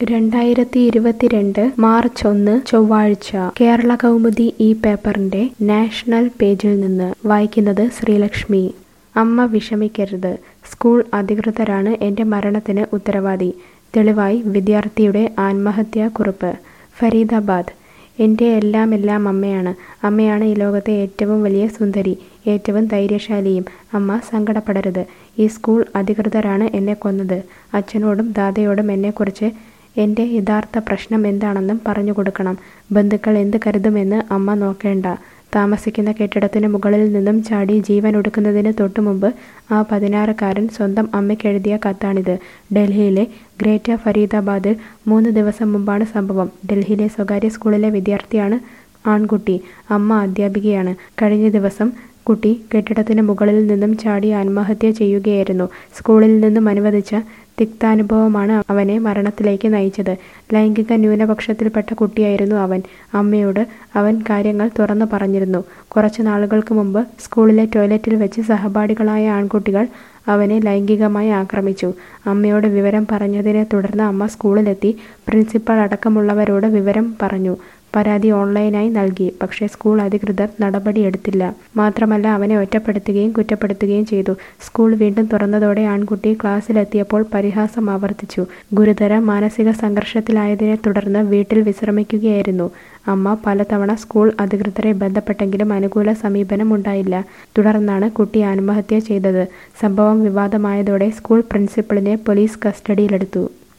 രണ്ടായിരത്തി ഇരുപത്തിരണ്ട് മാർച്ച് ഒന്ന് ചൊവ്വാഴ്ച കേരള കൗമുദി ഈ പേപ്പറിന്റെ നാഷണൽ പേജിൽ നിന്ന് വായിക്കുന്നത് ശ്രീലക്ഷ്മി അമ്മ വിഷമിക്കരുത് സ്കൂൾ അധികൃതരാണ് എന്റെ മരണത്തിന് ഉത്തരവാദി തെളിവായി വിദ്യാർത്ഥിയുടെ ആത്മഹത്യാക്കുറിപ്പ് ഫരീദാബാദ് എൻ്റെ എല്ലാം എല്ലാം അമ്മയാണ് അമ്മയാണ് ഈ ലോകത്തെ ഏറ്റവും വലിയ സുന്ദരി ഏറ്റവും ധൈര്യശാലിയും അമ്മ സങ്കടപ്പെടരുത് ഈ സ്കൂൾ അധികൃതരാണ് എന്നെ കൊന്നത് അച്ഛനോടും ദാദയോടും എന്നെക്കുറിച്ച് എൻ്റെ യഥാർത്ഥ പ്രശ്നം എന്താണെന്നും പറഞ്ഞു കൊടുക്കണം ബന്ധുക്കൾ എന്ത് കരുതുമെന്ന് അമ്മ നോക്കേണ്ട താമസിക്കുന്ന കെട്ടിടത്തിന് മുകളിൽ നിന്നും ചാടി ജീവൻ ഒടുക്കുന്നതിന് തൊട്ടുമുമ്പ് ആ പതിനാറുകാരൻ സ്വന്തം അമ്മയ്ക്കെഴുതിയ കത്താണിത് ഡൽഹിയിലെ ഗ്രേറ്റർ ഫരീദാബാദിൽ മൂന്ന് ദിവസം മുമ്പാണ് സംഭവം ഡൽഹിയിലെ സ്വകാര്യ സ്കൂളിലെ വിദ്യാർത്ഥിയാണ് ആൺകുട്ടി അമ്മ അധ്യാപികയാണ് കഴിഞ്ഞ ദിവസം കുട്ടി കെട്ടിടത്തിന് മുകളിൽ നിന്നും ചാടി ആത്മഹത്യ ചെയ്യുകയായിരുന്നു സ്കൂളിൽ നിന്നും അനുവദിച്ച തിക്താനുഭവമാണ് അവനെ മരണത്തിലേക്ക് നയിച്ചത് ലൈംഗിക ന്യൂനപക്ഷത്തിൽപ്പെട്ട കുട്ടിയായിരുന്നു അവൻ അമ്മയോട് അവൻ കാര്യങ്ങൾ തുറന്നു പറഞ്ഞിരുന്നു കുറച്ചു നാളുകൾക്ക് മുമ്പ് സ്കൂളിലെ ടോയ്ലറ്റിൽ വെച്ച് സഹപാഠികളായ ആൺകുട്ടികൾ അവനെ ലൈംഗികമായി ആക്രമിച്ചു അമ്മയോട് വിവരം പറഞ്ഞതിനെ തുടർന്ന് അമ്മ സ്കൂളിലെത്തി പ്രിൻസിപ്പൽ അടക്കമുള്ളവരോട് വിവരം പറഞ്ഞു പരാതി ഓൺലൈനായി നൽകി പക്ഷേ സ്കൂൾ അധികൃതർ നടപടിയെടുത്തില്ല മാത്രമല്ല അവനെ ഒറ്റപ്പെടുത്തുകയും കുറ്റപ്പെടുത്തുകയും ചെയ്തു സ്കൂൾ വീണ്ടും തുറന്നതോടെ ആൺകുട്ടി ക്ലാസ്സിലെത്തിയപ്പോൾ പരിഹാസം ആവർത്തിച്ചു ഗുരുതര മാനസിക സംഘർഷത്തിലായതിനെ തുടർന്ന് വീട്ടിൽ വിശ്രമിക്കുകയായിരുന്നു അമ്മ പലതവണ സ്കൂൾ അധികൃതരെ ബന്ധപ്പെട്ടെങ്കിലും അനുകൂല സമീപനം ഉണ്ടായില്ല തുടർന്നാണ് കുട്ടി ആത്മഹത്യ ചെയ്തത് സംഭവം വിവാദമായതോടെ സ്കൂൾ പ്രിൻസിപ്പലിനെ പോലീസ് കസ്റ്റഡിയിലെടുത്തു